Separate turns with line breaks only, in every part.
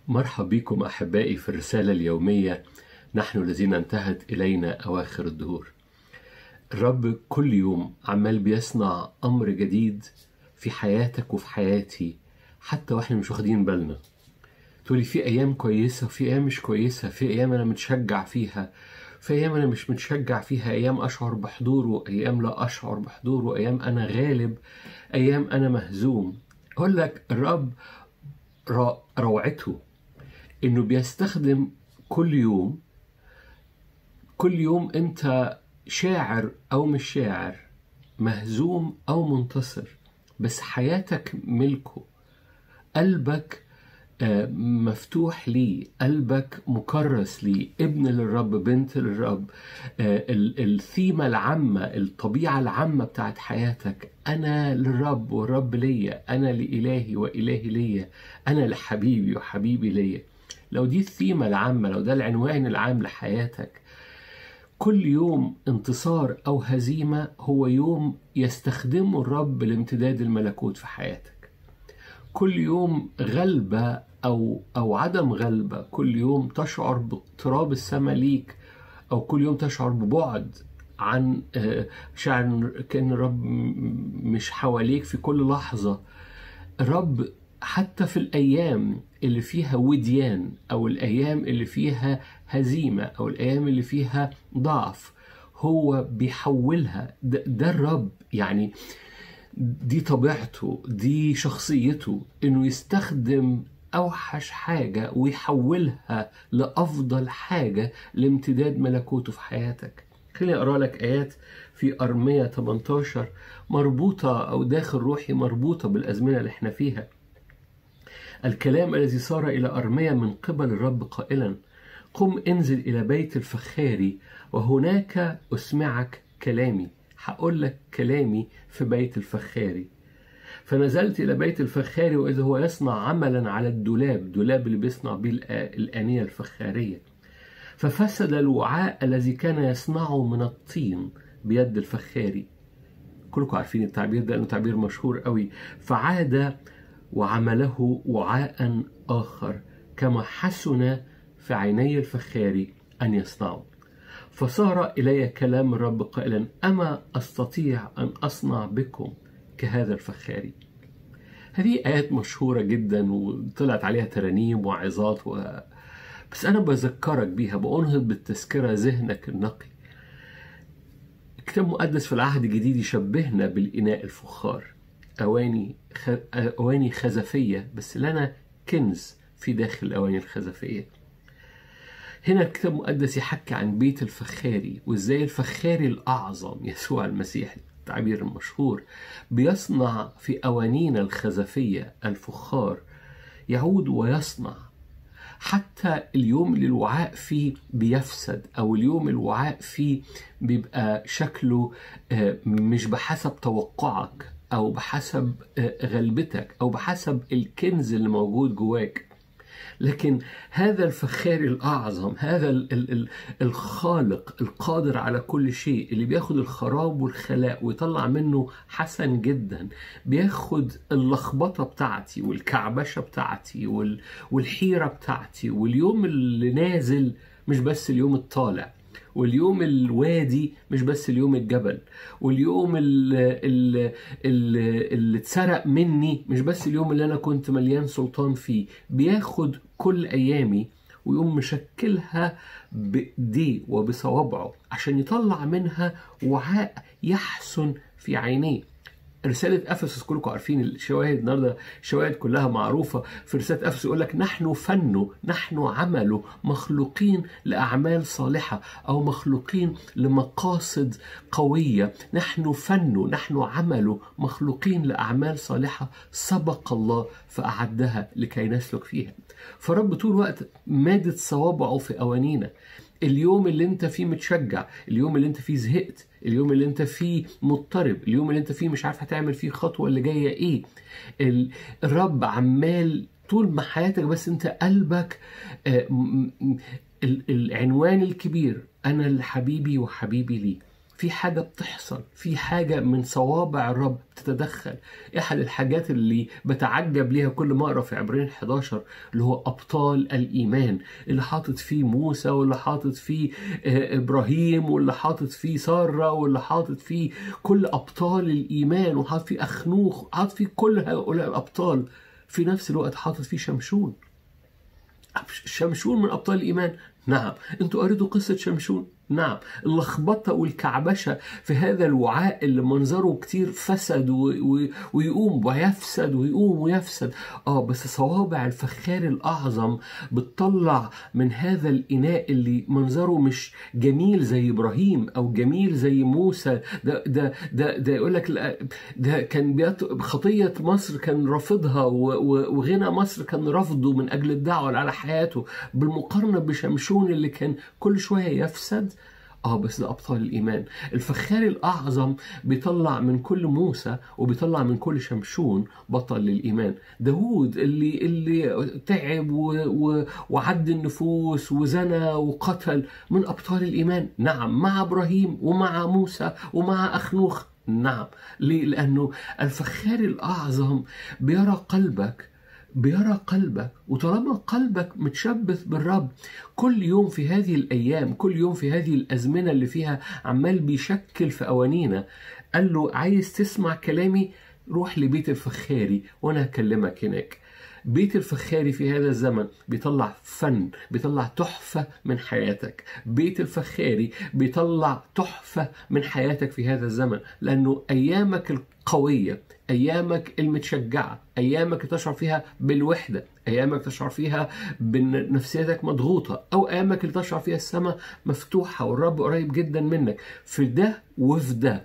مرحب بكم أحبائي في الرسالة اليومية نحن الذين انتهت إلينا أواخر الدهور الرب كل يوم عمال بيصنع أمر جديد في حياتك وفي حياتي حتى وإحنا مش واخدين بالنا تقولي في أيام كويسة وفي أيام مش كويسة في أيام أنا متشجع فيها في أيام أنا مش متشجع فيها أيام أشعر بحضوره أيام لا أشعر بحضوره أيام أنا غالب أيام أنا مهزوم أقول لك الرب رو- روعته إنه بيستخدم كل يوم كل يوم أنت شاعر أو مش شاعر مهزوم أو منتصر بس حياتك ملكه قلبك آه، مفتوح ليه قلبك مكرس ليه ابن للرب بنت للرب آه، ال- الثيمة العامة الطبيعة العامة بتاعت حياتك أنا للرب والرب ليا أنا لإلهي وإلهي ليا أنا لحبيبي وحبيبي ليا لو دي الثيمة العامة لو ده العنوان العام لحياتك كل يوم انتصار أو هزيمة هو يوم يستخدمه الرب لامتداد الملكوت في حياتك كل يوم غلبة أو أو عدم غلبة كل يوم تشعر باقتراب السماء ليك أو كل يوم تشعر ببعد عن آه، شعر كأن الرب م- مش حواليك في كل لحظة الرب حتى في الأيام اللي فيها وديان أو الأيام اللي فيها هزيمة أو الأيام اللي فيها ضعف هو بيحولها ده, ده الرب يعني دي طبيعته دي شخصيته انه يستخدم اوحش حاجه ويحولها لافضل حاجه لامتداد ملكوته في حياتك خليني اقرا لك ايات في ارميه 18 مربوطه او داخل روحي مربوطه بالازمنه اللي احنا فيها الكلام الذي صار الى ارميه من قبل الرب قائلا قم انزل الى بيت الفخاري وهناك اسمعك كلامي هقول لك كلامي في بيت الفخاري فنزلت إلى بيت الفخاري وإذا هو يصنع عملا على الدولاب دولاب اللي بيصنع بيه الآ- الآنية الفخارية ففسد الوعاء الذي كان يصنعه من الطين بيد الفخاري كلكم عارفين التعبير ده لأنه تعبير مشهور قوي فعاد وعمله وعاء آخر كما حسن في عيني الفخاري أن يصنعه فصار إلي كلام الرب قائلا أما أستطيع أن أصنع بكم كهذا الفخاري هذه آيات مشهورة جدا وطلعت عليها ترانيم وعظات و... بس أنا بذكرك بيها بأنهض بالتذكرة ذهنك النقي الكتاب المقدس في العهد الجديد يشبهنا بالإناء الفخار أواني خ... أواني خزفية بس لنا كنز في داخل الأواني الخزفية هنا الكتاب المقدس يحكي عن بيت الفخاري وازاي الفخاري الأعظم يسوع المسيح التعبير المشهور بيصنع في أوانينا الخزفية الفخار يعود ويصنع حتى اليوم اللي الوعاء فيه بيفسد او اليوم الوعاء فيه بيبقى شكله آه، مش بحسب توقعك او بحسب آه، غلبتك او بحسب الكنز اللي موجود جواك لكن هذا الفخاري الأعظم هذا ال- ال- ال- الخالق القادر على كل شيء اللي بياخد الخراب والخلاء ويطلع منه حسن جدا بياخد اللخبطة بتاعتي والكعبشة بتاعتي وال- والحيرة بتاعتي واليوم اللي نازل مش بس اليوم الطالع واليوم الوادي مش بس اليوم الجبل واليوم اللي, اللي, اللي اتسرق مني مش بس اليوم اللي انا كنت مليان سلطان فيه بياخد كل ايامي ويقوم مشكلها بايديه وبصوابعه عشان يطلع منها وعاء يحسن في عينيه رسالة أفسس كلكم عارفين الشواهد النهاردة الشواهد كلها معروفة في رسالة أفسس يقول لك نحن فنه نحن عمله مخلوقين لأعمال صالحة أو مخلوقين لمقاصد قوية نحن فنه نحن عمله مخلوقين لأعمال صالحة سبق الله فأعدها لكي نسلك فيها فرب طول الوقت مادت صوابعه في أوانينا اليوم اللي انت فيه متشجع اليوم اللي انت فيه زهقت اليوم اللي انت فيه مضطرب اليوم اللي انت فيه مش عارف هتعمل فيه الخطوة اللي جاية ايه ال- الرب عمال طول ما حياتك بس انت قلبك آه، م- م- ال- العنوان الكبير انا لحبيبي وحبيبي لي في حاجة بتحصل في حاجة من صوابع الرب بتتدخل احد الحاجات اللي بتعجب ليها كل ما اقرا في عبرين 11 اللي هو ابطال الايمان اللي حاطط فيه موسى واللي حاطط فيه ابراهيم واللي حاطط فيه ساره واللي حاطط فيه كل ابطال الايمان وحاطط فيه اخنوخ حاطط فيه كل هؤلاء الابطال في نفس الوقت حاطط فيه شمشون شمشون من ابطال الايمان نعم انتوا قريتوا قصه شمشون نعم اللخبطة والكعبشة في هذا الوعاء اللي منظره كتير فسد و... و... ويقوم ويفسد ويقوم ويفسد اه بس صوابع الفخار الأعظم بتطلع من هذا الإناء اللي منظره مش جميل زي إبراهيم أو جميل زي موسى ده ده ده, ده يقول لك ده كان بيط... خطية مصر كان رافضها و... و... وغنى مصر كان رفضه من أجل الدعوة على حياته بالمقارنة بشمشون اللي كان كل شوية يفسد اه بس ده ابطال الايمان الفخار الاعظم بيطلع من كل موسى وبيطلع من كل شمشون بطل للايمان داوود اللي اللي تعب و و وعد النفوس وزنى وقتل من ابطال الايمان نعم مع ابراهيم ومع موسى ومع اخنوخ نعم ليه لانه الفخار الاعظم بيرى قلبك بيرى قلبك وطالما قلبك متشبث بالرب كل يوم في هذه الأيام كل يوم في هذه الأزمنة اللي فيها عمال بيشكل في أوانينا قال له عايز تسمع كلامي روح لبيت الفخاري وأنا هكلمك هناك بيت الفخاري في هذا الزمن بيطلع فن بيطلع تحفة من حياتك بيت الفخاري بيطلع تحفة من حياتك في هذا الزمن لأنه أيامك القوية أيامك المتشجعة أيامك تشعر فيها بالوحدة أيامك تشعر فيها بنفسيتك مضغوطة أو أيامك اللي تشعر فيها السماء مفتوحة والرب قريب جدا منك في ده وفي ده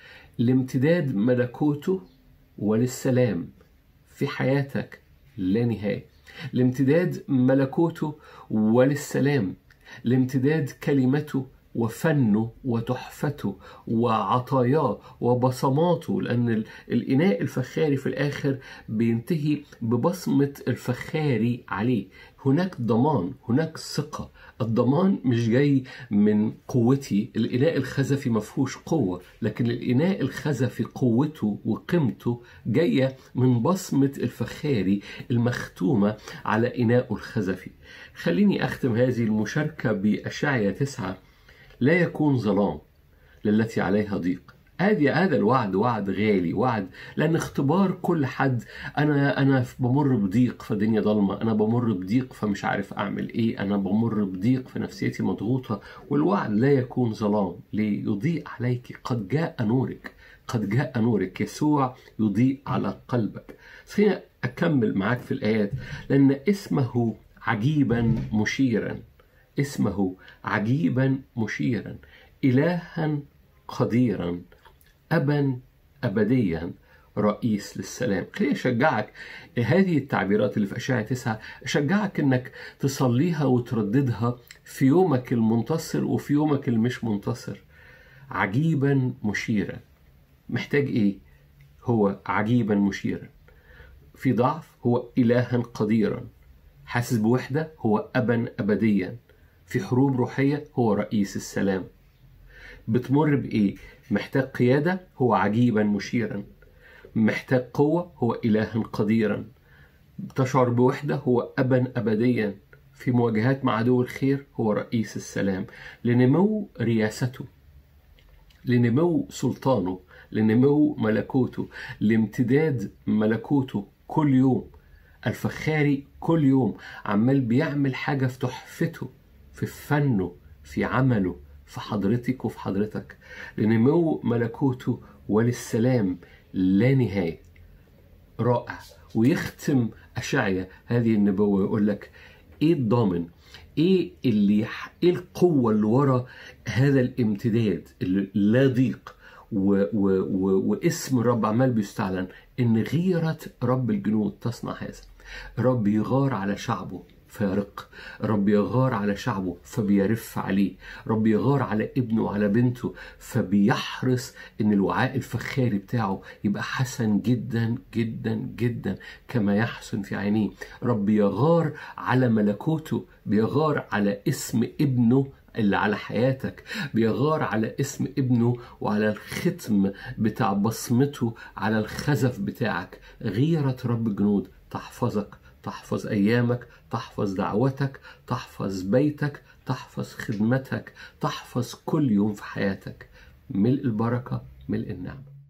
لامتداد ملكوته وللسلام في حياتك لا نهاية لامتداد ملكوته وللسلام لامتداد كلمته وفنه وتحفته وعطاياه وبصماته لأن الإناء الفخاري في الآخر بينتهي ببصمة الفخاري عليه هناك ضمان هناك ثقة الضمان مش جاي من قوتي الإناء الخزفي مفهوش قوة لكن الإناء الخزفي قوته وقيمته جاية من بصمة الفخاري المختومة إناء إناءه الخزفي خليني أختم هذه المشاركة بأشعية تسعة لا يكون ظلام للتي عليها ضيق هذه هذا الوعد وعد غالي وعد لان اختبار كل حد انا انا بمر بضيق فالدنيا ضلمه انا بمر بضيق فمش عارف اعمل ايه انا بمر بضيق فنفسيتي مضغوطه والوعد لا يكون ظلام ليضيء عليك قد جاء نورك قد جاء نورك يسوع يضيء على قلبك خلينا اكمل معاك في الايات لان اسمه عجيبا مشيرا اسمه عجيبا مشيرا إلها قديرا أبا أبديا رئيس للسلام خليني أشجعك هذه التعبيرات اللي في أشعة تسعة أشجعك أنك تصليها وترددها في يومك المنتصر وفي يومك المش منتصر عجيبا مشيرا محتاج إيه؟ هو عجيبا مشيرا في ضعف هو إلها قديرا حاسس بوحدة هو أبا أبديا في حروب روحية هو رئيس السلام بتمر بإيه؟ محتاج قيادة هو عجيبا مشيرا محتاج قوة هو إلها قديرا تشعر بوحدة هو أبا أبديا في مواجهات مع عدو الخير هو رئيس السلام لنمو رياسته لنمو سلطانه لنمو ملكوته لامتداد ملكوته كل يوم الفخاري كل يوم عمال بيعمل حاجة في تحفته في فنه في عمله في حضرتك وفي حضرتك لنمو ملكوته وللسلام لا نهاية رائع ويختم أشعيا هذه النبوة يقول لك إيه الضامن إيه اللي إيه القوة اللي ورا هذا الامتداد اللي لا ضيق و و و واسم الرب عمال بيستعلن إن غيرة رب الجنود تصنع هذا رب يغار على شعبه فيرق رب يغار على شعبه فبيرف عليه رب يغار على ابنه وعلى بنته فبيحرص ان الوعاء الفخاري بتاعه يبقى حسن جدا جدا جدا كما يحسن في عينيه رب يغار على ملكوته بيغار على اسم ابنه اللي على حياتك بيغار على اسم ابنه وعلى الختم بتاع بصمته على الخزف بتاعك غيرة رب الجنود تحفظك تحفظ أيامك تحفظ دعوتك تحفظ بيتك تحفظ خدمتك تحفظ كل يوم في حياتك ملء البركة ملء النعمة